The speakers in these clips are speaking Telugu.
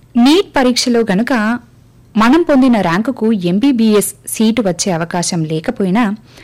నీట్ పరీక్షలో గనుక మనం పొందిన ర్యాంకుకు ఎంబీబీఎస్ సీటు వచ్చే అవకాశం లేకపోయినా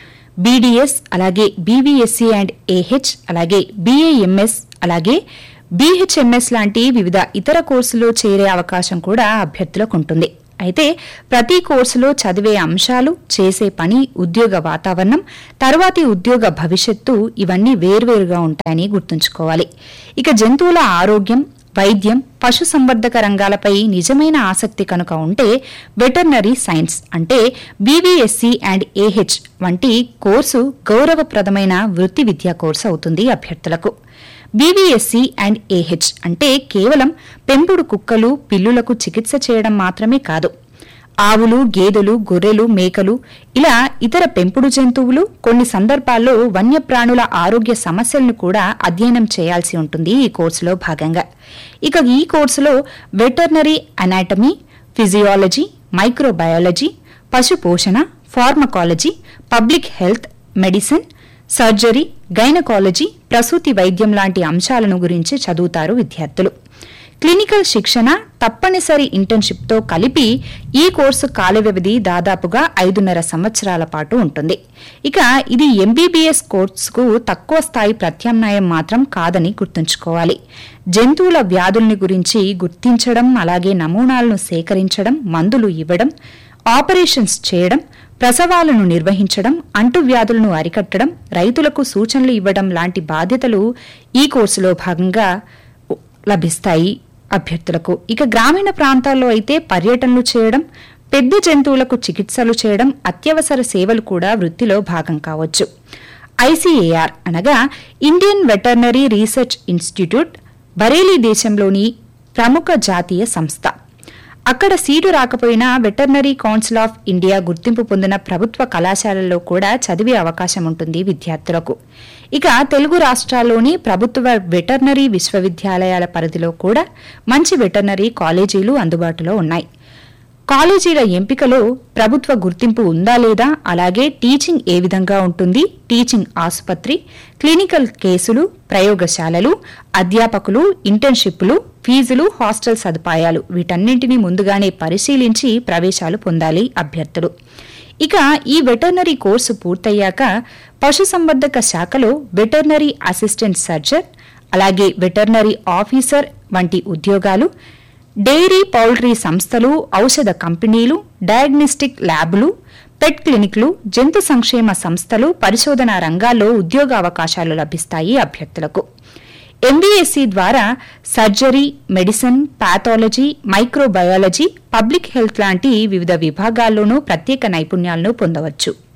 బీడీఎస్ అలాగే బీవీఎస్సీ అండ్ ఏహెచ్ అలాగే బీఏఎంఎస్ అలాగే బీహెచ్ఎంఎస్ లాంటి వివిధ ఇతర కోర్సులో చేరే అవకాశం కూడా అభ్యర్థులకు ఉంటుంది అయితే ప్రతి కోర్సులో చదివే అంశాలు చేసే పని ఉద్యోగ వాతావరణం తర్వాతి ఉద్యోగ భవిష్యత్తు ఇవన్నీ వేర్వేరుగా ఉంటాయని గుర్తుంచుకోవాలి ఇక జంతువుల ఆరోగ్యం వైద్యం పశు సంవర్ధక రంగాలపై నిజమైన ఆసక్తి కనుక ఉంటే వెటర్నరీ సైన్స్ అంటే బీవీఎస్సీ అండ్ ఏహెచ్ వంటి కోర్సు గౌరవప్రదమైన వృత్తి విద్యా కోర్సు అవుతుంది అభ్యర్థులకు బీవీఎస్సీ అండ్ ఏహెచ్ అంటే కేవలం పెంపుడు కుక్కలు పిల్లులకు చికిత్స చేయడం మాత్రమే కాదు ఆవులు గేదెలు గొర్రెలు మేకలు ఇలా ఇతర పెంపుడు జంతువులు కొన్ని సందర్భాల్లో వన్యప్రాణుల ఆరోగ్య సమస్యలను కూడా అధ్యయనం చేయాల్సి ఉంటుంది ఈ కోర్సులో భాగంగా ఇక ఈ కోర్సులో వెటర్నరీ అనాటమీ ఫిజియాలజీ మైక్రోబయాలజీ పశు పోషణ pharmacology public health medicine surgery gynaecology ప్రసూతి వైద్యం లాంటి అంశాలను గురించి చదువుతారు విద్యార్థులు క్లినికల్ శిక్షణ తప్పనిసరి ఇంటర్న్షిప్తో కలిపి ఈ కోర్సు కాల వ్యవధి దాదాపుగా ఐదున్నర సంవత్సరాల పాటు ఉంటుంది ఇక ఇది ఎంబీబీఎస్ కోర్సుకు తక్కువ స్థాయి ప్రత్యామ్నాయం మాత్రం కాదని గుర్తుంచుకోవాలి జంతువుల వ్యాధుల్ని గురించి గుర్తించడం అలాగే నమూనాలను సేకరించడం మందులు ఇవ్వడం ఆపరేషన్స్ చేయడం ప్రసవాలను నిర్వహించడం అంటువ్యాధులను అరికట్టడం రైతులకు సూచనలు ఇవ్వడం లాంటి బాధ్యతలు ఈ కోర్సులో భాగంగా లభిస్తాయి అభ్యర్థులకు ఇక గ్రామీణ ప్రాంతాల్లో అయితే పర్యటనలు చేయడం పెద్ద జంతువులకు చికిత్సలు చేయడం అత్యవసర సేవలు కూడా వృత్తిలో భాగం కావచ్చు ఐసీఏఆర్ అనగా Indian veterinary research institute Bareilly దేశంలోని ప్రముఖ జాతీయ సంస్థ అక్కడ సీటు రాకపోయినా వెటర్నరీ కౌన్సిల్ ఆఫ్ ఇండియా గుర్తింపు పొందిన ప్రభుత్వ కళాశాలల్లో కూడా చదివే అవకాశం ఉంటుంది విద్యార్థులకు ఇక తెలుగు రాష్ట్రాల్లోని ప్రభుత్వ వెటర్నరీ విశ్వవిద్యాలయాల పరిధిలో కూడా మంచి వెటర్నరీ కాలేజీలు అందుబాటులో ఉన్నాయి కాలేజీల ఎంపికలో ప్రభుత్వ గుర్తింపు ఉందా లేదా అలాగే టీచింగ్ ఏ విధంగా ఉంటుంది టీచింగ్ ఆసుపత్రి క్లినికల్ కేసులు ప్రయోగశాలలు అధ్యాపకులు ఇంటర్న్షిప్లు ఫీజులు హాస్టల్ సదుపాయాలు వీటన్నింటినీ ముందుగానే పరిశీలించి ప్రవేశాలు పొందాలి అభ్యర్థులు ఇక ఈ వెటర్నరీ కోర్సు పూర్తయ్యాక పశుసంవర్ధక శాఖలో వెటర్నరీ అసిస్టెంట్ సర్జన్ అలాగే వెటర్నరీ ఆఫీసర్ వంటి ఉద్యోగాలు డైరీ పౌల్ట్రీ సంస్థలు ఔషధ కంపెనీలు డయాగ్నోస్టిక్ ల్యాబ్లు పెట్ క్లినిక్లు జంతు సంక్షేమ సంస్థలు పరిశోధనా రంగాల్లో ఉద్యోగ అవకాశాలు లభిస్తాయి అభ్యర్థులకు ఎంబీఎస్సీ ద్వారా surgery medicine pathology microbiology public health లాంటి వివిధ విభాగాల్లోనూ ప్రత్యేక నైపుణ్యాలను పొందవచ్చు